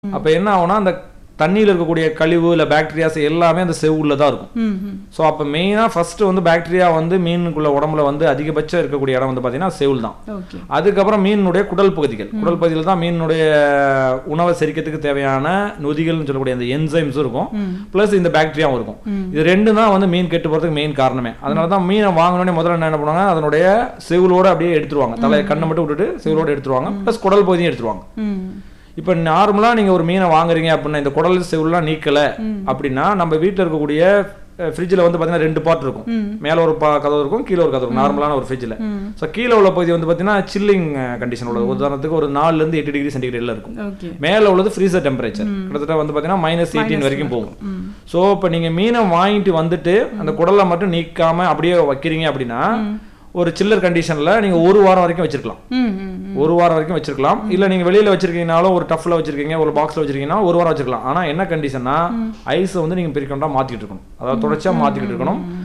அப்போ என்ன ஆகும்னா அந்த தண்ணியில் இருக்கக்கூடிய கழிவு இல்லை பாக்டீரியாஸ் எல்லாமே அந்த செவ்வுள்ள தான் இருக்கும் ம் ம் ஸோ அப்போ மெயினாக ஃபர்ஸ்ட் வந்து பாக்டீரியா வந்து மீனுக்குள்ள உடம்புல வந்து அதிகபட்சம் இருக்கக்கூடிய இடம் வந்து பார்த்தீங்கன்னா செவுல் தான் ஓகே அதுக்கப்புறம் மீனுடைய குடல் பகுதிகள் குடல் பகுதியில் தான் மீனுடைய உணவை செரிக்கிறதுக்கு தேவையான நொதிகள்னு சொல்லக்கூடிய அந்த என்சைம்ஸும் இருக்கும் ம் ப்ளஸ் இந்த பாக்டீரியாவும் இருக்கும் ம். இது ரெண்டு தான் வந்து மீன் கெட்டு போகிறதுக்கு மெயின் காரணமே அதனால தான் மீனை வாங்கினோடனே முதல்ல என்ன என்ன பண்ணுவாங்க அதனுடைய செவிலோட அப்படியே எடுத்துருவாங்க தலை கண்ணை மட்டும் விட்டுட்டு செவிலோட எடுத்துருவாங்க ப்ளஸ் குடல் பகுதியும் எடுத்துருவாங்க ம் இப்போ நார்மலாக நீங்கள் ஒரு மீனை வாங்குறீங்க அப்படின்னா இந்த குடல் செவிலாம் நீக்கலை அப்படின்னா நம்ம வீட்டில் இருக்கக்கூடிய ஃப்ரிட்ஜில் வந்து பார்த்தீங்கன்னா ரெண்டு பார்ட் இருக்கும் ம் மேலே ஒரு பா கதவு இருக்கும் கீழே ஒரு கதவு இருக்கும் நார்மலான ஒரு ஃப்ரிட்ஜில் ம் ஸோ கீழே உள்ள பகுதி வந்து பார்த்தீங்கன்னா சில்லிங் கண்டிஷன் உள்ளது உதாரணத்துக்கு ஒரு நாலுலேருந்து எட்டு டிகிரி சென்டிகிரேடில் இருக்கும் ஓகே மேலே உள்ளது ஃப்ரீசர் டெம்பரேச்சர் கிட்டத்தட்ட வந்து பார்த்தீங்கன்னா மைனஸ் எயிட்டீன் வரைக்கும் போகும் ம் ஸோ இப்போ நீங்கள் மீனை வாங்கிட்டு வந்துட்டு அந்த குடலை மட்டும் நீக்காம அப்படியே வைக்கிறீங்க அப்படின்னா ஒரு சில்லர் கண்டிஷனில் நீங்கள் ஒரு வாரம் வரைக்கும் வச்சிருக்கலாம் ம் ம் ம். ஒரு வாரம் வரைக்கும் வச்சிருக்கலாம் இல்லை நீங்கள் வெளியில் வச்சிருக்கீங்கனாலும் ஒரு டஃப்ல வச்சிருக்கீங்க ஒரு பாக்ஸில் வச்சிருக்கீங்கன்னா ஒரு வாரம் வச்சிருக்கலாம் ஆனால் என்ன கண்டிஷன்னா ஐஸை வந்து நீங்கள் பிரிக்கொண்டா மாற்றிக்கிட்டு இருக்கணும் அதாவது தொடர்ச்சியாக மாற்றிக்கிட்டு இருக்கணும்